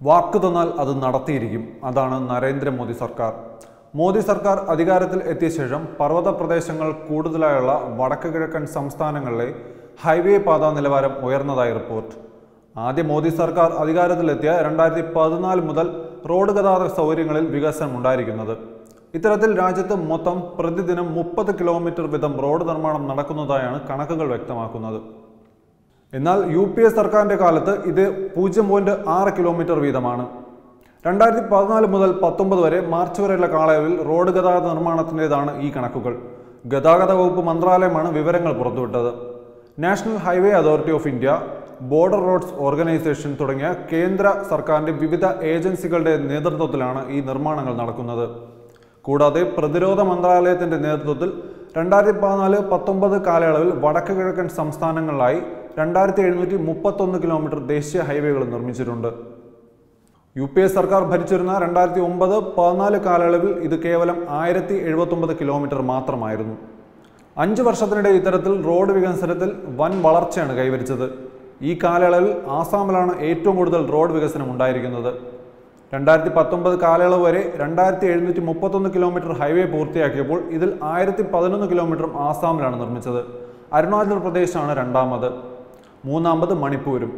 വാക്ക് തന്നാൽ അത് നടത്തിയിരിക്കും അതാണ് നരേന്ദ്രമോദി സർക്കാർ മോദി സർക്കാർ അധികാരത്തിൽ എത്തിയ ശേഷം പർവ്വത പ്രദേശങ്ങൾ കൂടുതലായുള്ള വടക്ക് കിഴക്കൻ സംസ്ഥാനങ്ങളിലെ ഹൈവേ പാത നിലവാരം ഉയർന്നതായി റിപ്പോർട്ട് ആദ്യ മോദി സർക്കാർ അധികാരത്തിലെത്തിയ രണ്ടായിരത്തി പതിനാല് മുതൽ റോഡ് ഗതാഗത സൗകര്യങ്ങളിൽ വികസനം ഉണ്ടായിരിക്കുന്നത് ഇത്തരത്തിൽ രാജ്യത്ത് മൊത്തം പ്രതിദിനം മുപ്പത് കിലോമീറ്റർ വീതം റോഡ് നിർമ്മാണം നടക്കുന്നതായാണ് കണക്കുകൾ വ്യക്തമാക്കുന്നത് എന്നാൽ യു പി എ സർക്കാരിന്റെ കാലത്ത് ഇത് പൂജ്യം പോയിന്റ് ആറ് കിലോമീറ്റർ വീതമാണ് രണ്ടായിരത്തി പതിനാല് മുതൽ പത്തൊമ്പത് വരെ മാർച്ച് വരെയുള്ള കാലയളവിൽ റോഡ് ഗതാഗത നിർമ്മാണത്തിൻ്റെതാണ് ഈ കണക്കുകൾ ഗതാഗത വകുപ്പ് മന്ത്രാലയമാണ് വിവരങ്ങൾ പുറത്തുവിട്ടത് National Highway Authority of India Border Roads Organisation തുടങ്ങിയ കേന്ദ്ര സർക്കാരിന്റെ വിവിധ ഏജൻസികളുടെ നേതൃത്വത്തിലാണ് ഈ നിർമ്മാണങ്ങൾ നടക്കുന്നത് കൂടാതെ പ്രതിരോധ മന്ത്രാലയത്തിന്റെ നേതൃത്വത്തിൽ രണ്ടായിരത്തി പതിനാല് പത്തൊമ്പത് കാലയളവിൽ വടക്ക് കിഴക്കൻ സംസ്ഥാനങ്ങളിലായി രണ്ടായിരത്തി എഴുന്നൂറ്റി മുപ്പത്തൊന്ന് കിലോമീറ്റർ ദേശീയ ഹൈവേകൾ നിർമ്മിച്ചിട്ടുണ്ട് യു പി എ സർക്കാർ ഭരിച്ചിരുന്ന രണ്ടായിരത്തി ഒമ്പത് പതിനാല് കാലയളവിൽ ഇത് കേവലം ആയിരത്തി എഴുപത്തൊമ്പത് കിലോമീറ്റർ മാത്രമായിരുന്നു അഞ്ച് വർഷത്തിനിടെ ഇത്തരത്തിൽ റോഡ് വികസനത്തിൽ വൻ വളർച്ചയാണ് കൈവരിച്ചത് ഈ കാലയളവിൽ ആസാമിലാണ് ഏറ്റവും കൂടുതൽ റോഡ് വികസനം ഉണ്ടായിരിക്കുന്നത് രണ്ടായിരത്തി പത്തൊമ്പത് കാലയളവ് വരെ രണ്ടായിരത്തി എഴുന്നൂറ്റി മുപ്പത്തൊന്ന് കിലോമീറ്റർ ഹൈവേ പൂർത്തിയാക്കിയപ്പോൾ ഇതിൽ ആയിരത്തി പതിനൊന്ന് കിലോമീറ്ററും ആസാമിലാണ് നിർമ്മിച്ചത് അരുണാചൽ പ്രദേശാണ് രണ്ടാമത് മൂന്നാമത് മണിപ്പൂരും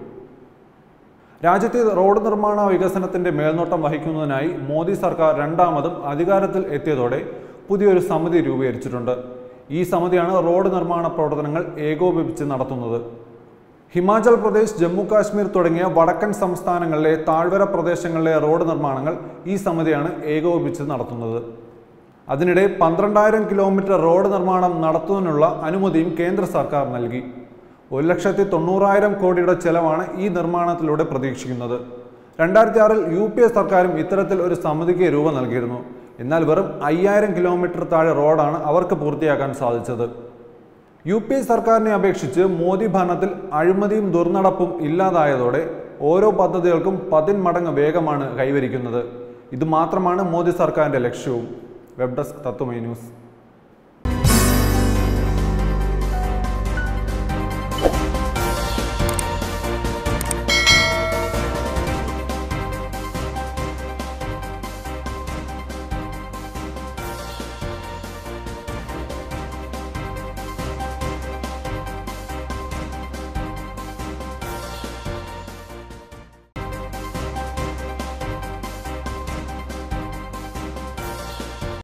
രാജ്യത്തെ റോഡ് നിർമ്മാണ വികസനത്തിന്റെ മേൽനോട്ടം വഹിക്കുന്നതിനായി മോദി സർക്കാർ രണ്ടാമതും അധികാരത്തിൽ എത്തിയതോടെ പുതിയൊരു സമിതി രൂപീകരിച്ചിട്ടുണ്ട് ഈ സമിതിയാണ് റോഡ് നിർമ്മാണ പ്രവർത്തനങ്ങൾ ഏകോപിപ്പിച്ച് നടത്തുന്നത് ഹിമാചൽ പ്രദേശ് ജമ്മു കാശ്മീർ തുടങ്ങിയ വടക്കൻ സംസ്ഥാനങ്ങളിലെ താഴ്വര പ്രദേശങ്ങളിലെ റോഡ് നിർമ്മാണങ്ങൾ ഈ സമിതിയാണ് ഏകോപിപ്പിച്ച് നടത്തുന്നത് അതിനിടെ പന്ത്രണ്ടായിരം കിലോമീറ്റർ റോഡ് നിർമ്മാണം നടത്തുന്നതിനുള്ള അനുമതിയും കേന്ദ്ര സർക്കാർ നൽകി ഒരു ലക്ഷത്തി തൊണ്ണൂറായിരം കോടിയുടെ ചെലവാണ് ഈ നിർമ്മാണത്തിലൂടെ പ്രതീക്ഷിക്കുന്നത് രണ്ടായിരത്തി ആറിൽ യു പി എ സർക്കാരും ഇത്തരത്തിൽ ഒരു സമിതിക്ക് രൂപ നൽകിയിരുന്നു എന്നാൽ വെറും അയ്യായിരം കിലോമീറ്റർ താഴെ റോഡാണ് അവർക്ക് പൂർത്തിയാക്കാൻ സാധിച്ചത് യു പി എ സർക്കാരിനെ അപേക്ഷിച്ച് മോദി ഭരണത്തിൽ അഴിമതിയും ദുർനടപ്പും ഇല്ലാതായതോടെ ഓരോ പദ്ധതികൾക്കും പതിന്മടങ്ങ് വേഗമാണ് കൈവരിക്കുന്നത് ഇത് മാത്രമാണ് മോദി സർക്കാരിന്റെ ലക്ഷ്യവും വെബ് ഡെസ്ക് തത്വമൈ ന്യൂസ്